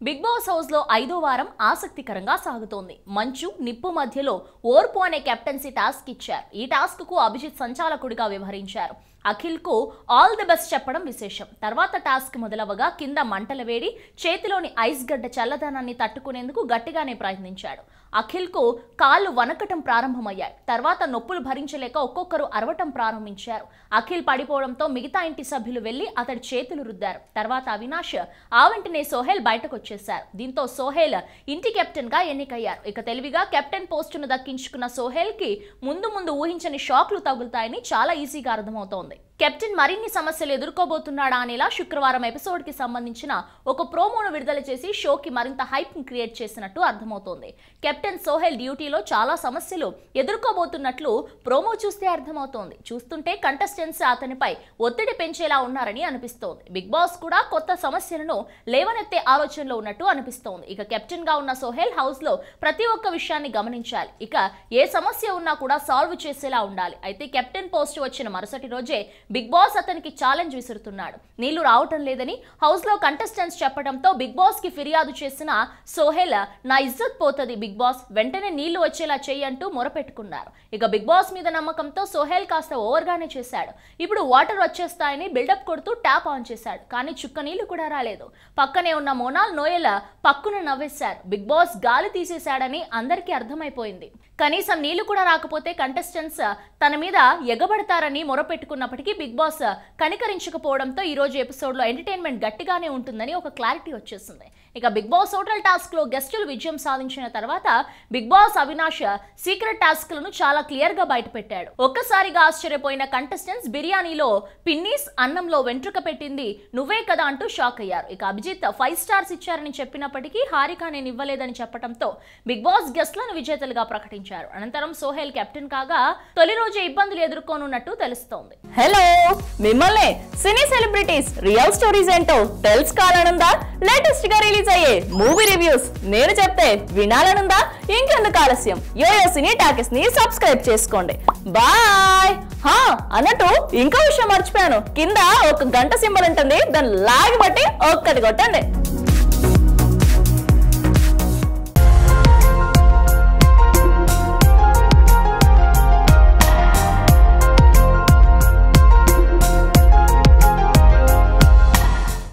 big boss house లో ఐదో వారం ఆసక్తికరంగా సాగుతోంది మంచు నిప్పు మధ్యలో ఓర్పు అనే కెప్టెన్సీ టాస్క్ ఇచ్చారు ఈ టాస్క్ కు అభిజిత్ సంచాలకుడిగా వ్యవహరించారు అఖిల్ కు ఆల్ ది బెస్ట్ చెప్పడం విశేషం తర్వాత టాస్క్ మొదలవగా కింద మంటల వేడి చేతిలోని ఐస్ గడ్డ చల్లదనాన్ని తట్టుకునేందుకు గట్టిగానే ప్రయత్నించాడు అఖిల్ కు కాళ్ళు వనకటం ప్రారంభమయ్యాయి తర్వాత నొప్పులు భరించలేక ఒక్కొక్కరు అరవటం ప్రారంభించారు అఖిల్ పడిపోవడంతో మిగతా ఇంటి సభ్యులు వెళ్లి అతడి చేతులు రుద్దారు తర్వాత అవినాష్ ఆ వెంటనే సోహెల్ బయటకు వచ్చేశారు దీంతో సోహెల్ ఇంటి కెప్టెన్ గా ఎన్నికయ్యారు ఇక తెలివిగా కెప్టెన్ పోస్టును దక్కించుకున్న సోహెల్ కి ముందు ముందు ఊహించని షాక్లు తగులుతాయని చాలా ఈజీగా అర్థమవుతోంది కెప్టెన్ మరిన్ని సమస్యలు ఎదుర్కోబోతున్నాడా అనేలా శుక్రవారం ఎపిసోడ్ కి సంబంధించిన ఒక ప్రోమోను విడుదల చేసి షోకి మరింత హైప్ ని క్రియేట్ చేసినట్టు అర్థమవుతోంది కెప్టెన్ సోహెల్ డ్యూటీలో చాలా సమస్యలు ఎదుర్కోబోతున్నట్లు ప్రోమో చూస్తే అర్థమవుతోంది చూస్తుంటే కంటెస్టెంట్స్ అతనిపై ఒత్తిడి పెంచేలా ఉన్నారని అనిపిస్తోంది బిగ్ బాస్ కూడా కొత్త సమస్యలను లేవనెత్తే ఆలోచనలో ఉన్నట్టు అనిపిస్తోంది ఇక కెప్టెన్ గా ఉన్న సోహెల్ హౌస్ లో ప్రతి ఒక్క విషయాన్ని గమనించాలి ఇక ఏ సమస్య ఉన్నా కూడా సాల్వ్ చేసేలా ఉండాలి అయితే కెప్టెన్ పోస్ట్ వచ్చిన మరుసటి రోజే బిగ్ బాస్ అతనికి ఛాలెంజ్ విసురుతున్నాడు నీళ్లు రావటం లేదని హౌస్ లో కంటెస్టెంట్స్ చెప్పడంతో బిగ్ బాస్ కి ఫిర్యాదు చేసిన సోహెల్ నా ఇజ్జత్ పోతది బిగ్ బాస్ వెంటనే నీళ్లు వచ్చేలా చెయ్యి అంటూ మొరపెట్టుకున్నారు ఇక బిగ్ బాస్ మీద నమ్మకంతో సోహెల్ కాస్త ఓవర్ గానే చేశాడు ఇప్పుడు వాటర్ వచ్చేస్తాయని బిల్డప్ కొడుతూ ట్యాప్ ఆన్ చేశాడు కానీ చుక్క నీళ్లు కూడా రాలేదు పక్కనే ఉన్న మోనాల్ నోయల్ పక్కున నవ్వేశారు బిగ్ బాస్ గాలి తీసేశాడని అందరికీ అర్థమైపోయింది కనీసం నీళ్లు కూడా రాకపోతే కంటెస్టెంట్స్ తన మీద ఎగబడతారని మొరపెట్టుకున్నప్పటికీ బిగ్ బాస్ కనికరించకపోవడంతో ఈ రోజు ఎపిసోడ్ లో ఎంటర్టైన్మెంట్ గట్టిగానే ఉంటుందని ఒక క్లారిటీ వచ్చేసింది ఇక బిగ్ బాస్ హోటల్ టాస్క్ లో గెస్టులు విజయం సాధించిన తర్వాత Bigg Boss Avinash secret task లను చాలా క్లియర్ గా బయటపెట్టాడు ఒక్కసారిగా ఆశ్చర్యపోయిన కంటెస్టెంట్స్ బిర్యానీలో పిన్నీస్ అన్నంలో వెంట్రుక పెట్టింది నువ్వే కదా అంటూ షాక్ అయ్యారు ఇక అభిజిత్ ఫైవ్ స్టార్స్ ఇచ్చారని చెప్పినప్పటికీ హారిక నేను ఇవ్వలేదని చెప్పడంతో బిగ్ బాస్ గెస్ట్లను విజేతలుగా ప్రకటించారు అనంతరం సోహెల్ కెప్టెన్ కాగా తొలి రోజే ఇబ్బందులు ఎదుర్కోనున్నట్టు తెలుస్తోంది హలో మిమ్మల్ని సినీ సెలబ్రిటీస్ రియల్ స్టోరీస్ ఏంటో తెలుసుకోవాలనుందా లేటెస్ట్ గా రిలీజ్ అయ్యే మూవీ రివ్యూస్ నేను చెప్తే వినాలనుందా ఇంకెందుకు ఆలస్యం యోయో సినీ టాకెస్ ని సబ్స్క్రైబ్ చేసుకోండి బాయ్ హా అన్నట్టు ఇంకో విషయం మర్చిపోయాను కింద ఒక గంట సింబల్ ఉంటుంది దాన్ని లాగి బట్టి ఒక్కటి కొట్టండి